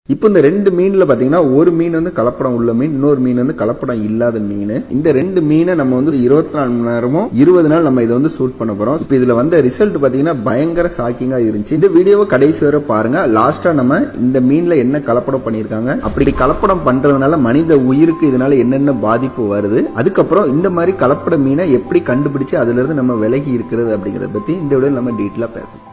இப்போ இந்த ரெண்டு மீன்ல பாத்தீங்கன்னா ஒரு மீன் வந்து கலப்படம் உள்ள மீன் இன்னொரு மீன் வந்து கலப்படம் இல்லாத மீன் இந்த ரெண்டு மீனை நம்ம வந்து இருபத்தி நாலு மணி நேரமும் இருபது நாள் நம்ம இதை வந்து ஷூட் பண்ண போறோம் இப்போ இதுல வந்த ரிசல்ட் பாத்தீங்கன்னா பயங்கர ஷாக்கிங்கா இருந்துச்சு இந்த வீடியோவை கடைசி வரை பாருங்க லாஸ்டா நம்ம இந்த மீன்ல என்ன கலப்படம் பண்ணிருக்காங்க அப்படி கலப்படம் பண்றதுனால மனித உயிருக்கு இதனால என்னென்ன பாதிப்பு வருது அதுக்கப்புறம் இந்த மாதிரி கலப்பட மீனை எப்படி கண்டுபிடிச்சு அதுல இருந்து நம்ம விலகி இருக்கிறது அப்படிங்கறத பத்தி இந்த வீடியோ நம்ம டீட்டெயிலா பேசலாம்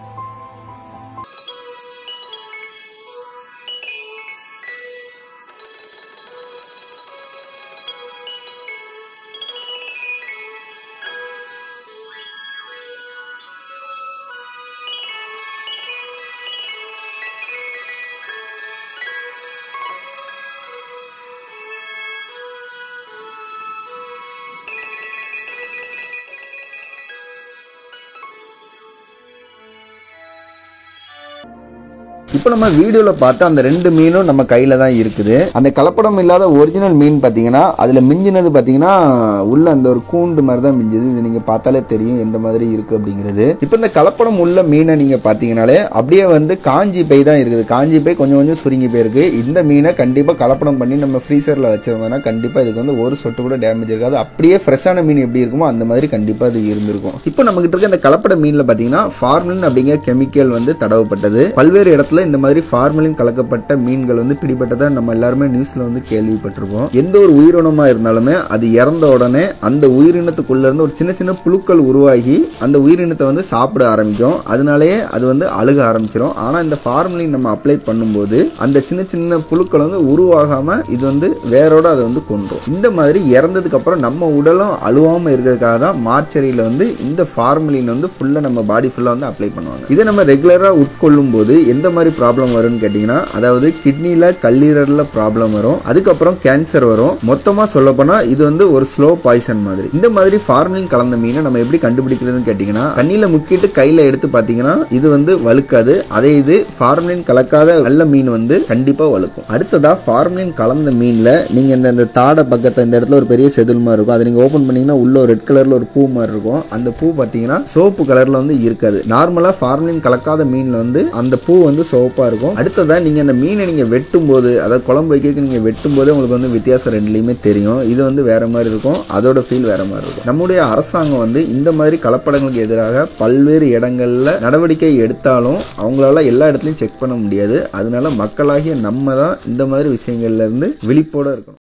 இப்போ நம்ம வீடியோல பார்த்தா அந்த ரெண்டு மீனும் நம்ம கையில தான் இருக்குது அந்த கலப்படம் இல்லாத ஒரிஜினல் மீன் பாத்தீங்கன்னா அதுல மிஞ்சினது பாத்தீங்கன்னா உள்ள அந்த ஒரு கூண்டு மாதிரி தான் மிஞ்சுது இது நீங்க பார்த்தாலே தெரியும் எந்த மாதிரி இருக்கு அப்படிங்கிறது இப்போ இந்த கலப்படம் உள்ள மீனை நீங்க பாத்தீங்கனாலே அப்படியே வந்து காஞ்சி பை தான் இருக்குது காஞ்சி பை கொஞ்சம் கொஞ்சம் சுருங்கி போயிருக்கு இந்த மீனை கண்டிப்பா கலப்படம் பண்ணி நம்ம ஃப்ரீசர்ல வச்சிருந்தோம்னா கண்டிப்பா இதுக்கு வந்து ஒரு சொட்டு கூட டேமேஜ் இருக்காது அப்படியே ஃப்ரெஷ்ஷான மீன் எப்படி இருக்குமோ அந்த மாதிரி கண்டிப்பா அது இருந்திருக்கும் இப்போ நம்ம கிட்ட இருக்க இந்த கலப்பட மீன்ல பாத்தீங்கன்னா ஃபார்மலின் அப்படிங்கிற கெமிக்கல் வந்து தடவப்பட்டது பல்வேறு இடத்துல இந்த மாதிரி ஃபார்மலின் கலக்கப்பட்ட மீன்கள் வந்து பிடிபட்டதை நம்ம எல்லாருமே நியூஸ்ல வந்து கேள்விப்பட்டிருப்போம் எந்த ஒரு உயிரினமா இருந்தாலுமே அது இறந்த உடனே அந்த உயிரினத்துக்குள்ள இருந்து ஒரு சின்ன சின்ன புழுக்கள் உருவாகி அந்த உயிரினத்தை வந்து சாப்பிட ஆரம்பிக்கும் அதனாலேயே அது வந்து அழுக ஆரம்பிச்சிடும் ஆனா இந்த ஃபார்மலின் நம்ம அப்ளை பண்ணும்போது அந்த சின்ன சின்ன புழுக்கள் வந்து உருவாகாம இது வந்து வேரோட அதை வந்து கொன்றும் இந்த மாதிரி இறந்ததுக்கு அப்புறம் நம்ம உடலும் அழுவாம இருக்கிறதுக்காக தான் மார்ச்சரியில வந்து இந்த ஃபார்மலின் வந்து ஃபுல்லா நம்ம பாடி ஃபுல்லா வந்து அப்ளை பண்ணுவாங்க இதை நம்ம ரெகுலரா உட்கொள்ளும் போது எந்த மாதிரி ப்ராப்ளம் வரும்னு கேட்டீங்கன்னா அதாவது கிட்னில கல்லீரல்ல ப்ராப்ளம் வரும் அதுக்கப்புறம் கேன்சர் வரும் மொத்தமா சொல்ல போனா இது வந்து ஒரு ஸ்லோ பாய்சன் மாதிரி இந்த மாதிரி ஃபார்மலின் கலந்த மீனை நம்ம எப்படி கண்டுபிடிக்கிறதுன்னு கேட்டீங்கன்னா தண்ணியில முக்கிட்டு கையில எடுத்து பாத்தீங்கன்னா இது வந்து வழுக்காது அதே இது ஃபார்மலின் கலக்காத நல்ல மீன் வந்து கண்டிப்பா வழுக்கும் அடுத்ததா ஃபார்மலின் கலந்த மீன்ல நீங்க இந்த இந்த தாடை பக்கத்தை இந்த இடத்துல ஒரு பெரிய செதில் மாதிரி இருக்கும் அதை நீங்க ஓபன் பண்ணீங்கன்னா உள்ள ஒரு ரெட் கலர்ல ஒரு பூ மாதிரி இருக்கும் அந்த பூ பாத்தீங்கன்னா சோப்பு கலர்ல வந்து இருக்காது நார்மலா ஃபார்மலின் கலக்காத மீன்ல வந்து அந்த பூ வந்து சோப்பா இருக்கும் அடுத்ததா நீங்க அந்த மீனை நீங்க வெட்டும் போது அதாவது குழம்பு வைக்க நீங்க வெட்டும் போதே உங்களுக்கு வந்து வித்தியாசம் ரெண்டுலயுமே தெரியும் இது வந்து வேற மாதிரி இருக்கும் அதோட ஃபீல் வேற மாதிரி இருக்கும் நம்முடைய அரசாங்கம் வந்து இந்த மாதிரி கலப்படங்களுக்கு எதிராக பல்வேறு இடங்கள்ல நடவடிக்கை எடுத்தாலும் அவங்களால எல்லா இடத்துலயும் செக் பண்ண முடியாது அதனால மக்களாகிய நம்ம தான் இந்த மாதிரி விஷயங்கள்ல இருந்து விழிப்போட இருக்கணும்